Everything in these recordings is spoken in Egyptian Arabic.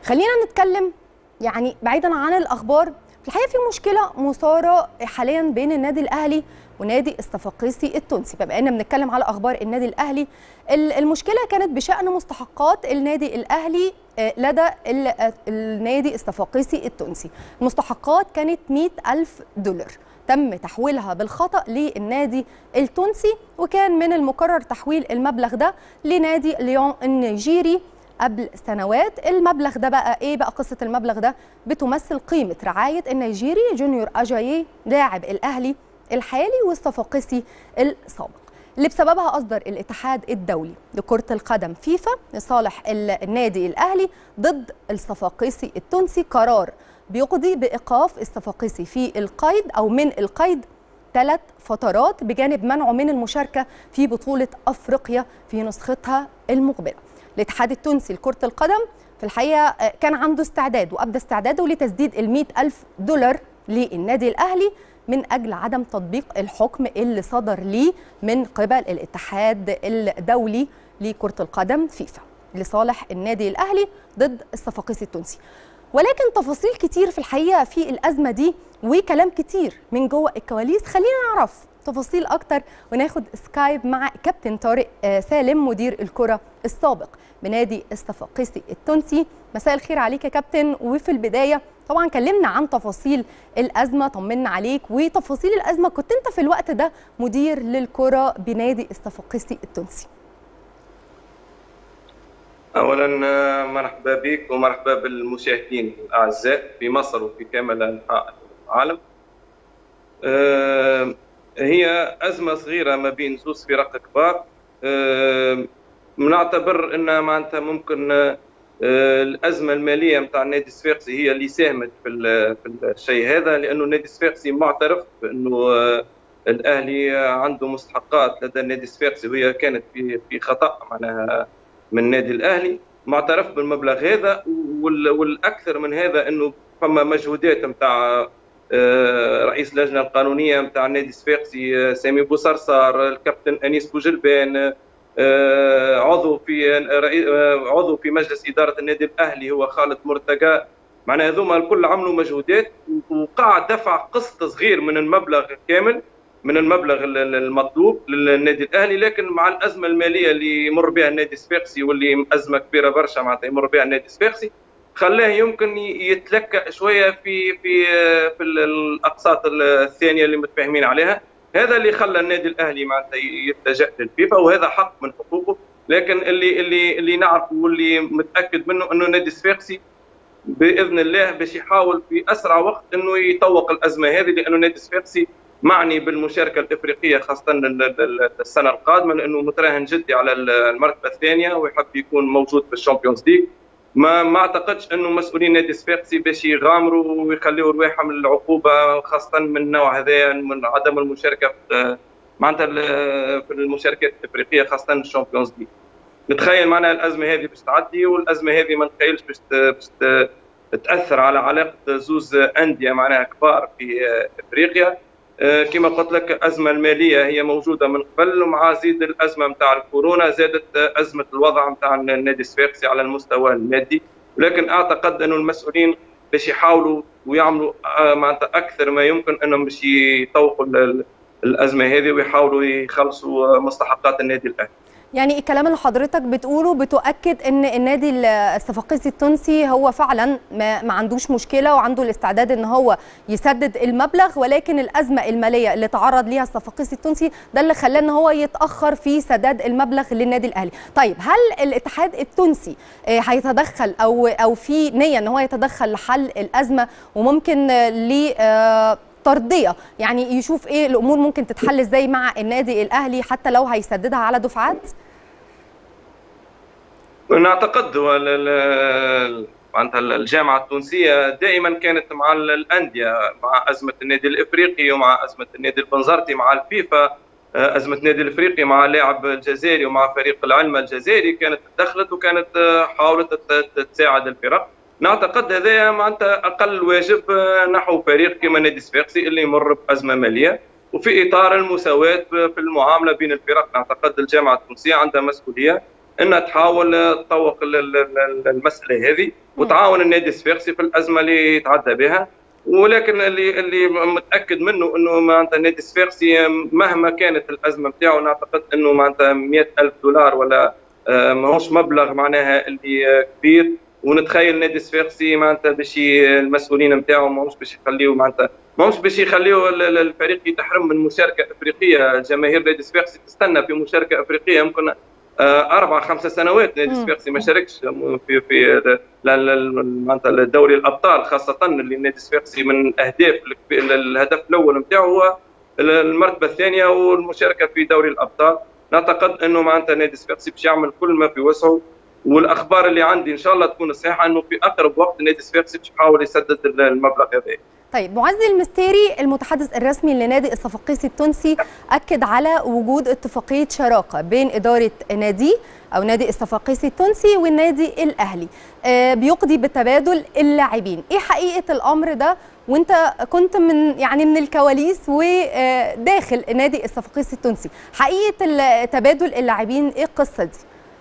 خلينا نتكلم يعني بعيدا عن الاخبار في الحقيقه في مشكله مثاره حاليا بين النادي الاهلي ونادي الصفاقسي التونسي بما ان بنتكلم على اخبار النادي الاهلي المشكله كانت بشان مستحقات النادي الاهلي لدى النادي الصفاقسي التونسي المستحقات كانت 100 ألف دولار تم تحويلها بالخطأ للنادي التونسي وكان من المقرر تحويل المبلغ ده لنادي ليون النيجيري قبل سنوات المبلغ ده بقى ايه بقى قصه المبلغ ده بتمثل قيمه رعايه النيجيري جونيور اجايي لاعب الاهلي الحالي والصفاقسي السابق اللي بسببها اصدر الاتحاد الدولي لكره القدم فيفا لصالح النادي الاهلي ضد الصفاقسي التونسي قرار بيقضي بايقاف الصفاقسي في القيد او من القيد ثلاث فترات بجانب منعه من المشاركه في بطوله افريقيا في نسختها المقبله الاتحاد التونسي لكرة القدم في الحقيقة كان عنده استعداد وأبدى استعداده لتسديد ال ألف دولار للنادي الأهلي من أجل عدم تطبيق الحكم اللي صدر ليه من قبل الاتحاد الدولي لكرة القدم فيفا لصالح النادي الأهلي ضد الصفاقسي التونسي ولكن تفاصيل كتير في الحقيقة في الأزمة دي وكلام كتير من جوه الكواليس خلينا نعرف تفاصيل اكتر وناخد سكايب مع كابتن طارق سالم مدير الكره السابق بنادي الصفاقسي التونسي مساء الخير عليك يا كابتن وفي البدايه طبعا كلمنا عن تفاصيل الازمه طمنا عليك وتفاصيل الازمه كنت انت في الوقت ده مدير للكره بنادي الصفاقسي التونسي اولا مرحبا بك ومرحبا بالمشاهدين الاعزاء في مصر وفي كامل انحاء العالم أه هي أزمة صغيرة ما بين زوز فرق كبار نعتبر أن معناتها ممكن الأزمة المالية نتاع النادي الصفاقسي هي اللي ساهمت في في الشيء هذا لأنه النادي الصفاقسي معترف بأنه الأهلي عنده مستحقات لدى النادي الصفاقسي وهي كانت في في خطأ معناها من النادي الأهلي معترف بالمبلغ هذا والأكثر من هذا أنه فما مجهودات نتاع رئيس اللجنه القانونيه نتاع النادي الصفاقسي سامي بوصرصار الكابتن انيس بوجلبان عضو في عضو في مجلس اداره النادي الاهلي هو خالد مرتقى معناها هذوما الكل عملوا مجهودات وقع دفع قسط صغير من المبلغ كامل من المبلغ المطلوب للنادي الاهلي لكن مع الازمه الماليه اللي يمر بها النادي الصفاقسي واللي ازمه كبيره برشا معناتها يمر بها النادي الصفاقسي خلاه يمكن يتلكأ شويه في في في الاقساط الثانيه اللي متفاهمين عليها هذا اللي خلى النادي الاهلي معناتها يتجه للفيفا وهذا حق من حقوقه لكن اللي اللي اللي نعرفه واللي متاكد منه انه النادي الصفاقسي باذن الله باش يحاول في اسرع وقت انه يطوق الازمه هذه لانه النادي الصفاقسي معني بالمشاركه الافريقيه خاصه السنه القادمه لانه متراهن جدي على المرتبه الثانيه ويحب يكون موجود في الشامبيونز ليج ما ما اعتقدش انه مسؤولين نادي صفاقسي باش يغامروا ويخليوا رواحهم العقوبه خاصه من النوع هذا من عدم المشاركه في معناتها في المشاركات الافريقيه خاصه الشامبيونز ليج نتخيل معنا الازمه هذه باش تعدي والازمه هذه ما نتخيلش باش باش تاثر على علاقه زوز انديه معناها كبار في افريقيا كما قلت لك الازمه الماليه هي موجوده من قبل ومع زيد الازمه نتاع الكورونا زادت ازمه الوضع نتاع النادي الصفاقسي على المستوى المادي ولكن اعتقد انه المسؤولين باش يحاولوا ويعملوا معناتها اكثر ما يمكن انهم باش يطوقوا الازمه هذه ويحاولوا يخلصوا مستحقات النادي الاهلي يعني الكلام اللي حضرتك بتقوله بتؤكد ان النادي الصفاقسي التونسي هو فعلا ما, ما عندوش مشكله وعنده الاستعداد ان هو يسدد المبلغ ولكن الازمه الماليه اللي تعرض ليها الصفاقسي التونسي ده اللي خلاه ان هو يتاخر في سداد المبلغ للنادي الاهلي طيب هل الاتحاد التونسي هيتدخل او او في نيه ان هو يتدخل لحل الازمه وممكن ل ترضيه يعني يشوف ايه الامور ممكن تتحل ازاي مع النادي الاهلي حتى لو هيسددها على دفعات نعتقد هو معناتها الجامعه التونسيه دائما كانت مع الانديه مع ازمه النادي الافريقي ومع ازمه النادي البنزرتي مع الفيفا ازمه النادي الافريقي مع لاعب الجزائري ومع فريق العلمة الجزائري كانت دخلت وكانت حاولت تساعد الفرق نعتقد هذا معناتها اقل واجب نحو فريق كما نادي الصفاقسي اللي يمر بازمه ماليه وفي اطار المساواه في المعامله بين الفرق نعتقد الجامعه التونسيه عندها مسؤوليه انها تحاول تطوق المساله هذه وتعاون النادي الصفاقسي في الازمه اللي تعدى بها ولكن اللي اللي متاكد منه انه معناتها النادي الصفاقسي مهما كانت الازمه نتاعو نعتقد انه معناتها 100000 دولار ولا آه، ماهوش مبلغ معناها اللي كبير ونتخيل النادي الصفاقسي معناتها باش المسؤولين نتاعو ماهوش باش يخليو معناتها ماهوش باش يخليو الفريق يتحرم من مشاركه افريقيه جماهير النادي الصفاقسي تستنى في مشاركه افريقيه يمكن آه، اربع خمس سنوات نادي الصفاقسي ما شاركش في في معناتها دوري الابطال خاصه اللي النادي الصفاقسي من الاهداف الهدف الاول نتاعو هو المرتبه الثانيه والمشاركه في دوري الابطال نعتقد انه معناتها نادي الصفاقسي باش يعمل كل ما في وسعه والاخبار اللي عندي ان شاء الله تكون صحيحه انه في اقرب وقت النادي الصفاقسي باش يحاول يسدد المبلغ هذا طيب معزي المستيري المتحدث الرسمي لنادي الصفاقسي التونسي اكد على وجود اتفاقيه شراكه بين اداره نادي او نادي الصفاقسي التونسي والنادي الاهلي آه بيقضي بتبادل اللاعبين ايه حقيقه الامر ده وانت كنت من يعني من الكواليس وداخل نادي الصفاقسي التونسي حقيقه تبادل اللاعبين ايه القصه دي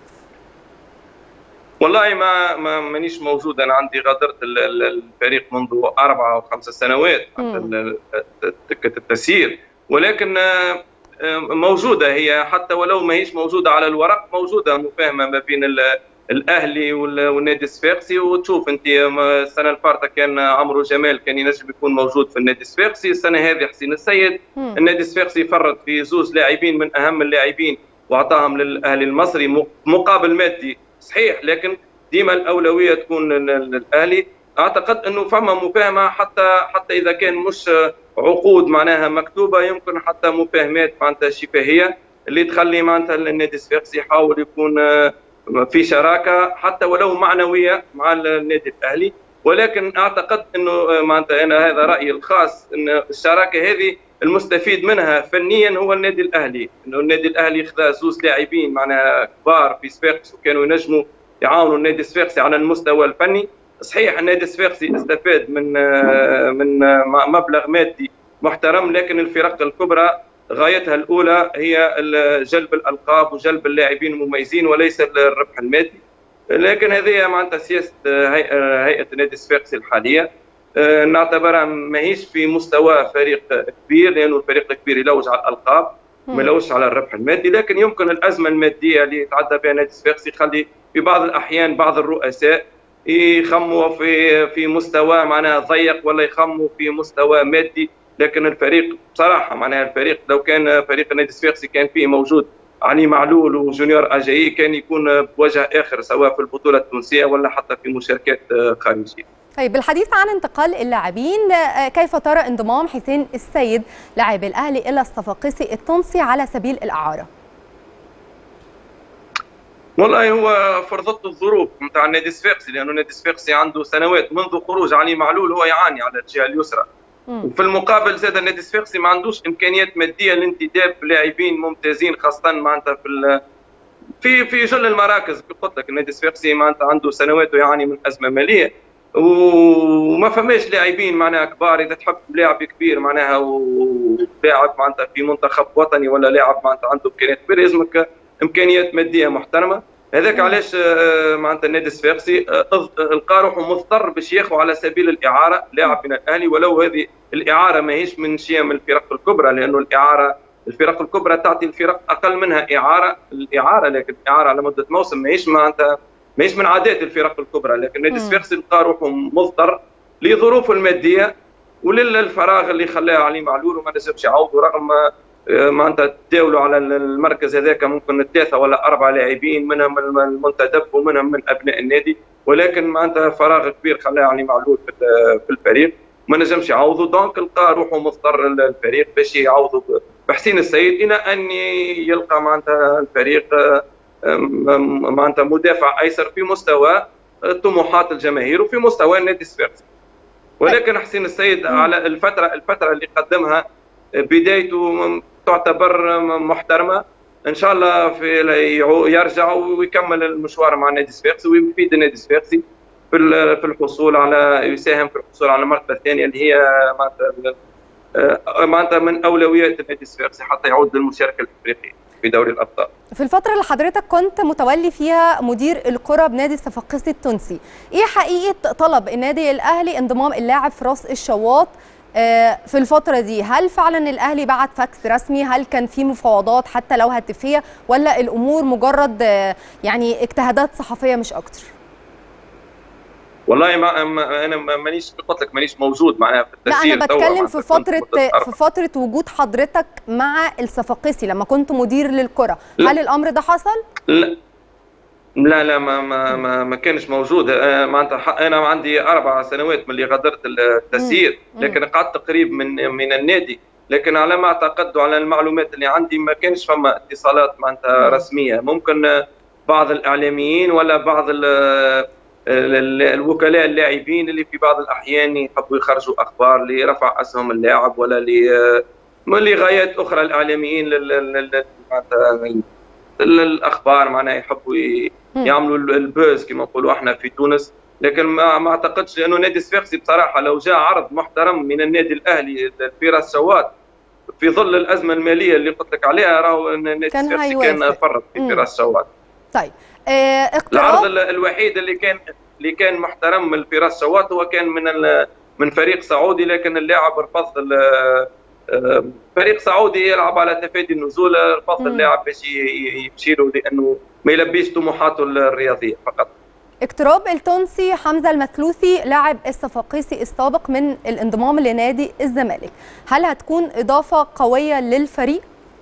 والله ما ما مانيش موجود انا عندي غادرت الفريق منذ اربع او خمس سنوات دكه التسيير ولكن آه، موجوده هي حتى ولو ما هيش موجوده على الورق موجوده مفاهمه ما بين الاهلي والنادي الصفاقسي وتشوف انت السنه الفارطه كان عمرو جمال كان ينجم يكون موجود في النادي الصفاقسي السنه هذه حسين السيد النادي الصفاقسي فرط في زوج لاعبين من اهم اللاعبين واعطاهم للاهلي المصري مقابل مادي صحيح لكن ديما الاولويه تكون للاهلي اعتقد انه فما مفاهمه حتى حتى اذا كان مش عقود معناها مكتوبه يمكن حتى مفاهمات معناتها شفهيه اللي تخلي معناتها النادي الصفاقسي يحاول يكون آه، في شراكه حتى ولو معنويه مع النادي الاهلي ولكن اعتقد انه آه، معناتها انا هذا رايي الخاص ان الشراكه هذه المستفيد منها فنيا هو النادي الاهلي انه النادي الاهلي خذا زوز لاعبين معناها كبار في صفاقس وكانوا ينجموا يعاونوا النادي الصفاقسي على المستوى الفني صحيح النادي الصفاقسي استفاد من آه، من مبلغ مادي محترم لكن الفرق الكبرى غايتها الاولى هي جلب الالقاب وجلب اللاعبين المميزين وليس الربح المادي لكن هذه معناتها سياسه هيئه النادي الصفاقسي الحاليه آه، نعتبرها ماهيش في مستوى فريق كبير لانه الفريق الكبير يلوج على الالقاب ما يلوجش على الربح المادي لكن يمكن الازمه الماديه اللي يتعدى بها النادي الصفاقسي يخلي في بعض الاحيان بعض الرؤساء يخموا في في مستوى معناها ضيق ولا يخموا في مستوى مادي لكن الفريق بصراحه معناها الفريق لو كان فريق النادي الصفاقسي كان فيه موجود علي معلول وجونيور اجاي كان يكون بوجه اخر سواء في البطوله التونسيه ولا حتى في مشاركات خارجيه. طيب بالحديث عن انتقال اللاعبين كيف ترى انضمام حسين السيد لاعب الاهلي الى الصفاقسي التونسي على سبيل الاعاره؟ والله هو فرضت الظروف نتاع النادي الصفاقسي لانه النادي الصفاقسي عنده سنوات منذ خروج علي معلول هو يعاني على الجهه اليسرى وفي المقابل زاد النادي الصفاقسي ما عندوش امكانيات ماديه لانتداب لاعبين ممتازين خاصه معناتها في في في جل المراكز قلت لك النادي الصفاقسي معناتها عنده سنوات ويعاني من ازمه ماليه وما فماش لاعبين معناها كبار اذا تحب لاعب كبير معناها ولاعب معناتها في منتخب وطني ولا لاعب معناتها عنده امكانيات كبيره لازمك امكانيات ماديه محترمه هذاك علاش آه، معناتها النادي الصفاقسي آه، لقى روحه مضطر باش ياخذ على سبيل الاعاره لاعب من الاهلي ولو هذه الاعاره ماهيش من شيم الفرق الكبرى لانه الاعاره الفرق الكبرى تعطي الفرق اقل منها اعاره الاعاره لكن الاعاره على مده موسم ماهيش معناتها ماهيش من عادات الفرق الكبرى لكن النادي الصفاقسي لقى روحه مضطر لظروفه الماديه وللفراغ اللي خلاه علي معلول وما نجمش يعوضه رغم معناتها تداولوا على المركز هذاك ممكن ثلاثه ولا اربع لاعبين منهم المنتدب ومنهم من ابناء النادي ولكن معناتها فراغ كبير خلاه علي معلول في الفريق ما نجمش يعوضوا دونك لقى روحه مضطر الفريق باش يعوضوا بحسين السيد الى ان يلقى معناتها الفريق معناتها مدافع ايسر في مستوى طموحات الجماهير وفي مستوى النادي الصفاقسي ولكن حسين السيد على الفتره الفتره اللي قدمها بدايته تعتبر محترمه ان شاء الله في يرجع ويكمل المشوار مع النادي الصفاقسي ويفيد النادي الصفاقسي في في الحصول على يساهم في الحصول على المرتبه الثانيه اللي هي معناتها معناتها من اولويات النادي الصفاقسي حتى يعود للمشاركه الافريقيه في دوري الابطال في الفترة اللي حضرتك كنت متولي فيها مدير الكرة بنادي الصفاقسي التونسي، إيه حقيقة طلب النادي الأهلي انضمام اللاعب فراس الشواط في الفترة دي؟ هل فعلا الأهلي بعت فاكس رسمي؟ هل كان في مفاوضات حتى لو هاتفية ولا الأمور مجرد يعني اجتهادات صحفية مش أكتر؟ والله ما, ما انا مانيش قلت لك مانيش موجود معناها في التسجيل لا انا بتكلم في فتره في فتره وجود حضرتك مع الصفاقسي لما كنت مدير للكره لا. هل الامر ده حصل لا لا لا ما ما ما, ما كانش موجود معناتها انا عندي اربع سنوات من اللي غادرت التسيير لكن قعدت قريب من من النادي لكن على ما اعتقد وعلى المعلومات اللي عندي ما كانش فما اتصالات معناتها رسميه ممكن بعض الاعلاميين ولا بعض الوكلاء اللاعبين اللي في بعض الاحيان يحبوا يخرجوا اخبار لرفع اسهم اللاعب ولا لغايات اخرى الاعلاميين الاخبار معناها يحبوا يعملوا البوز كما نقولوا احنا في تونس لكن ما, ما اعتقدش لانه نادي الصفاقسي بصراحه لو جاء عرض محترم من النادي الاهلي في راس شوات في ظل الازمه الماليه اللي قلت لك عليها راهو النادي الصفاقسي كان فرط في راس شوات طيب اقتراض العرض الوحيد اللي كان اللي كان محترم من فراس شوات هو كان من من فريق سعودي لكن اللاعب رفض فريق سعودي يلعب على تفادي النزول رفض اللاعب باش يمشي له لانه ما يلبيش طموحاته الرياضيه فقط اقتراب التونسي حمزه المثلوثي لاعب الصفاقيسي السابق من الانضمام لنادي الزمالك هل هتكون اضافه قويه للفريق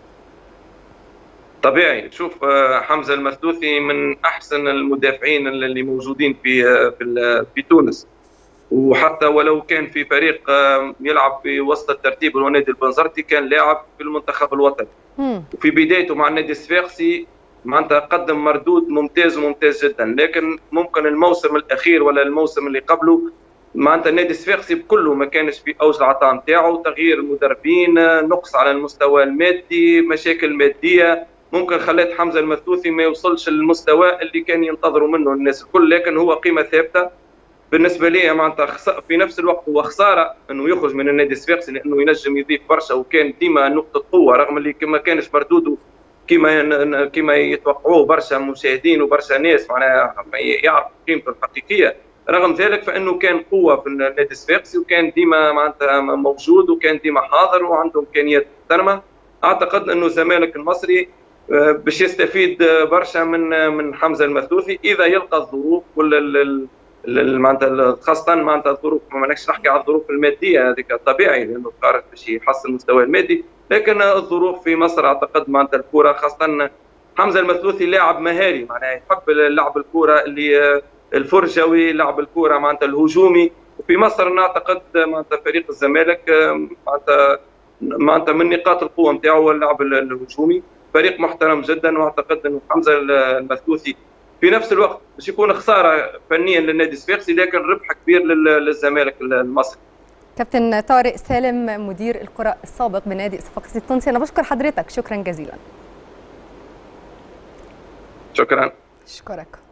طبيعي شوف حمزه المثلوثي من احسن المدافعين اللي موجودين في في في تونس وحتى ولو كان في فريق يلعب في وسط الترتيب اللي هو نادي البنزرتي كان لاعب في المنتخب الوطني وفي بدايته مع النادي الصفاقسي معناتها قدم مردود ممتاز وممتاز جدا لكن ممكن الموسم الاخير ولا الموسم اللي قبله معناتها النادي الصفاقسي بكله ما كانش في اوج العطاء نتاعو تغيير المدربين نقص على المستوى المادي مشاكل ماديه ممكن خلات حمزه المثوثي ما يوصلش للمستوى اللي كان ينتظروا منه الناس الكل لكن هو قيمه ثابته بالنسبه لي معناتها في نفس الوقت هو خساره انه يخرج من النادي الصفاقسي لانه ينجم يضيف برشا وكان ديما نقطه قوه رغم اللي ما كانش مردوده كما كما يتوقعوه برشا مشاهدين وبرشا ناس معناها يعرف قيمته الحقيقيه رغم ذلك فانه كان قوه في النادي الصفاقسي وكان ديما معناتها موجود وكان ديما حاضر وعنده امكانيات محترمه اعتقد انه الزمالك المصري باش يستفيد برشا من من حمزه المثلوثي اذا يلقى الظروف ولا معناتها خاصه معناتها الظروف ما نحكيش نحكي على الظروف الماديه هذيك طبيعي لانه قارن باش يحسن المستوى المادي لكن الظروف في مصر اعتقد معناتها الكره خاصه حمزه المثلوثي لاعب مهاري معناها يحب لعب الكره اللي الفرجوي لعب الكره معناتها الهجومي وفي مصر نعتقد معناتها فريق الزمالك معناتها معناتها من نقاط القوه نتاعو هو اللعب الهجومي فريق محترم جدا واعتقد انه حمزه المثلوثي في نفس الوقت باش يكون خساره فنيا للنادي الصفاقسي لكن ربح كبير للزمالك المصري كابتن طارق سالم مدير الكره السابق بنادي الصفاقسي التونسي انا بشكر حضرتك شكرا جزيلا شكرا اشكرك